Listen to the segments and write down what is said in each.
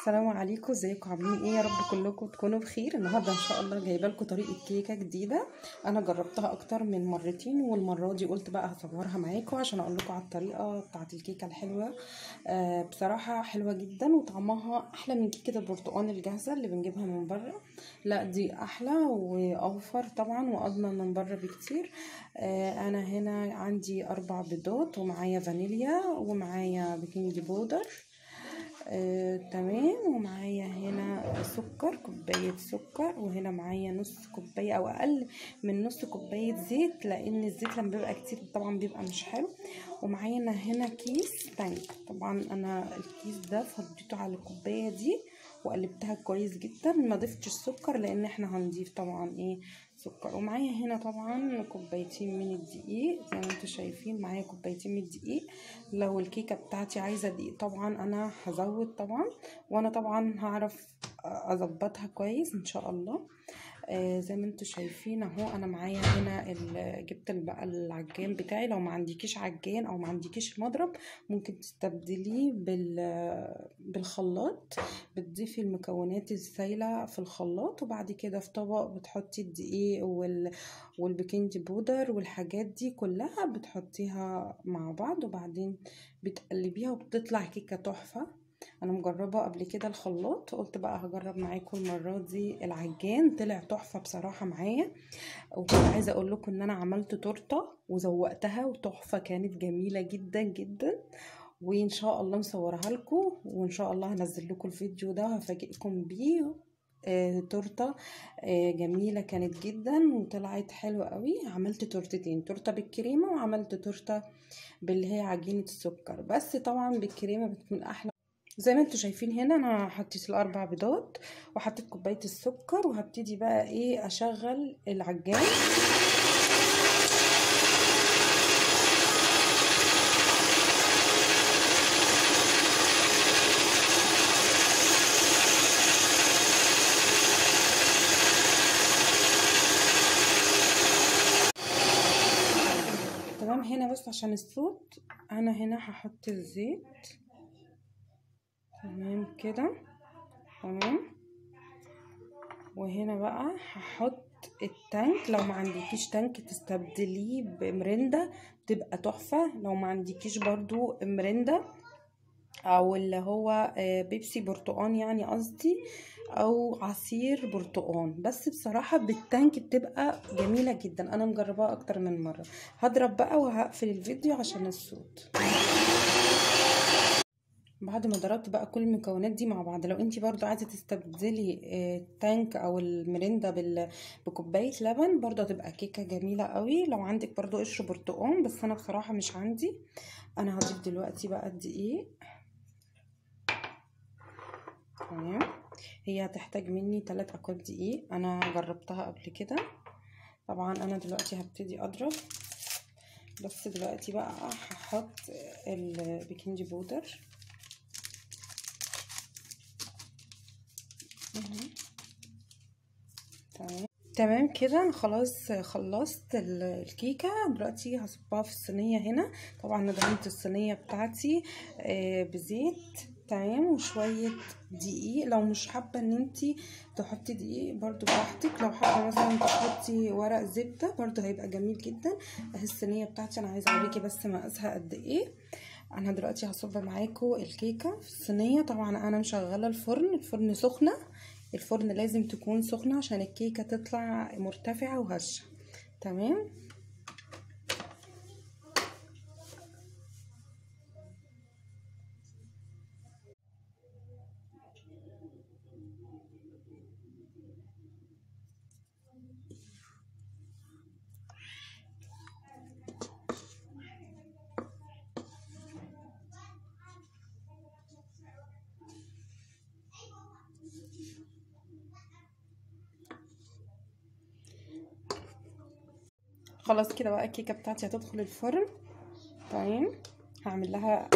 السلام عليكم ازيكم عاملين ايه يا رب كلكم تكونوا بخير النهارده ان شاء الله جايبه لكم طريقه كيكه جديده انا جربتها اكتر من مرتين والمره دي قلت بقى هصورها معاكم عشان اقول لكم على الطريقه بتاعه الكيكه الحلوه آه بصراحه حلوه جدا وطعمها احلى من كيكه البرتقال الجاهزه اللي بنجيبها من بره لا دي احلى واوفر طبعا واضمن من بره بكتير آه انا هنا عندي اربع بيضات ومعايا فانيليا ومعايا بيكنج بودر آه، تمام ومعايا هنا سكر كوباية سكر وهنا معايا نص كوباية او اقل من نص كوباية زيت لان الزيت لما بيبقى كتير طبعا بيبقى مش حلو ومعايا هنا كيس تانك طبعا انا الكيس ده فضيته على الكوباية دي وقلبتها كويس جدا ما ضفتش السكر لان احنا هنضيف طبعا ايه سكر ومعايا هنا طبعا كوبايتين من الدقيق زي ما انتم شايفين معايا كوبايتين من الدقيق لو الكيكه بتاعتي عايزه دقيق طبعا انا هزود طبعا وانا طبعا هعرف اظبطها كويس ان شاء الله آه زي ما انتم شايفين اهو انا معايا هنا جبت بقى العجان بتاعي لو ما عندكيش عجان او ما عندكيش مضرب ممكن تستبدليه بال بالخلاط بتضيفي المكونات السايله في الخلاط وبعد كده في طبق بتحطي الدقيق وال والبيكنج بودر والحاجات دي كلها بتحطيها مع بعض وبعدين بتقلبيها وبتطلع كيكه تحفه انا مجربه قبل كده الخلاط قلت بقى هجرب معاكم المره دي العجان طلع تحفه بصراحه معايا وكنت عايزه اقول لكم ان انا عملت تورته وزوقتها وتحفه كانت جميله جدا جدا وان شاء الله مصورها لكم وان شاء الله هنزل لكم الفيديو ده وهفاجئكم بيه آه، تورته آه، جميله كانت جدا وطلعت حلوه قوي عملت تورتتين تورته بالكريمه وعملت تورته باللي هي عجينه السكر بس طبعا بالكريمه بتكون احلى زي ما انتم شايفين هنا انا حطيت الاربع بيضات وحطيت كوبايه السكر وهبتدي بقى ايه اشغل العجان تمام هنا بس عشان الصوت انا هنا هحط الزيت تمام كده تمام وهنا بقى هحط التانك لو ما عندكيش تانك تستبدليه بمرندا تبقى تحفة لو ما عندكيش برضو مرندا او اللي هو بيبسي برتقان يعني قصدي او عصير برتقان بس بصراحة بالتانك بتبقى جميلة جدا انا مجرباها اكتر من مرة هضرب بقى وهقفل الفيديو عشان الصوت بعد ما ضربت بقى كل المكونات دي مع بعض لو انت برضو عايزه تستبدلي التانك او المرندا بكوبايه لبن برضو هتبقى كيكه جميله قوي لو عندك برضو قشر برتقان بس انا بصراحه مش عندي انا هضيف دلوقتي بقى الدقيق تمام هي هتحتاج مني 3 اكواب دقيق انا جربتها قبل كده طبعا انا دلوقتي هبتدي اضرب بس دلوقتي بقى هحط البيكنج بودر تمام تمام كده انا خلاص خلصت الكيكه دلوقتي هصبها في الصينيه هنا طبعا انا دهنت الصينيه بتاعتي بزيت تمام وشويه دقيق لو مش حابه ان انتي تحطي دقيق برضو براحتك لو حابه مثلا تحطي ورق زبده برضو هيبقى جميل جدا اهي الصينيه بتاعتي انا عايزه اوريكي بس مقاسها قد ايه انا دلوقتي هصب معاكم الكيكه في الصينيه طبعا انا مشغله الفرن الفرن سخنه الفرن لازم تكون سخنة عشان الكيكة تطلع مرتفعة وهشة تمام خلاص كده بقى الكيكه بتاعتي هتدخل الفرن تمام هعمل لها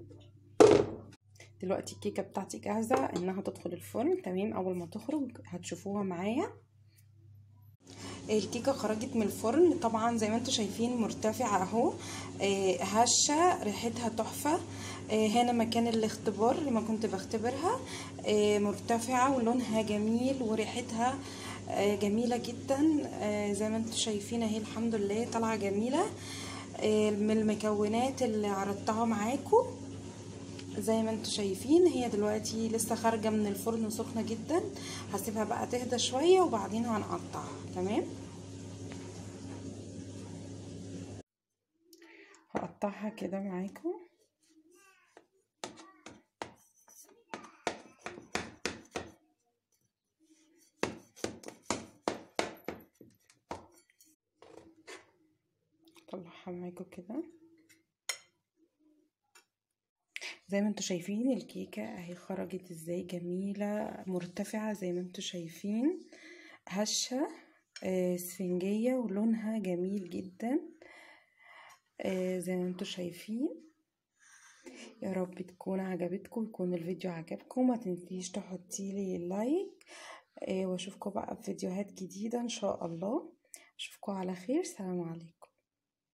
دلوقتي الكيكه بتاعتي جاهزه انها تدخل الفرن تمام اول ما تخرج هتشوفوها معايا الكيكه خرجت من الفرن طبعا زي ما انتم شايفين مرتفعه اهو آه، هشه ريحتها تحفه آه، هنا مكان الاختبار لما كنت بختبرها آه، مرتفعه ولونها جميل وريحتها آه، جميله جدا آه، زي ما انتم شايفين اهي الحمد لله طالعه جميله آه، من المكونات اللي عرضتها معاكم زي ما انتم شايفين هي دلوقتي لسه خارجه من الفرن سخنه جدا هسيبها بقى تهدى شويه وبعدين هنقطعها تمام هقطعها كده معاكم اطلعها معاكم كده زي ما انتوا شايفين الكيكة اهي خرجت ازاي جميلة مرتفعة زي ما انتوا شايفين هشة آه، اسفنجية ولونها جميل جدا آه، زي ما انتوا شايفين يا رب تكون عجبتكم يكون الفيديو عجبكم ما تنسيش تحطي لي لايك آه، واشوفكم بقى في فيديوهات جديدة ان شاء الله اشوفكم على خير سلام عليكم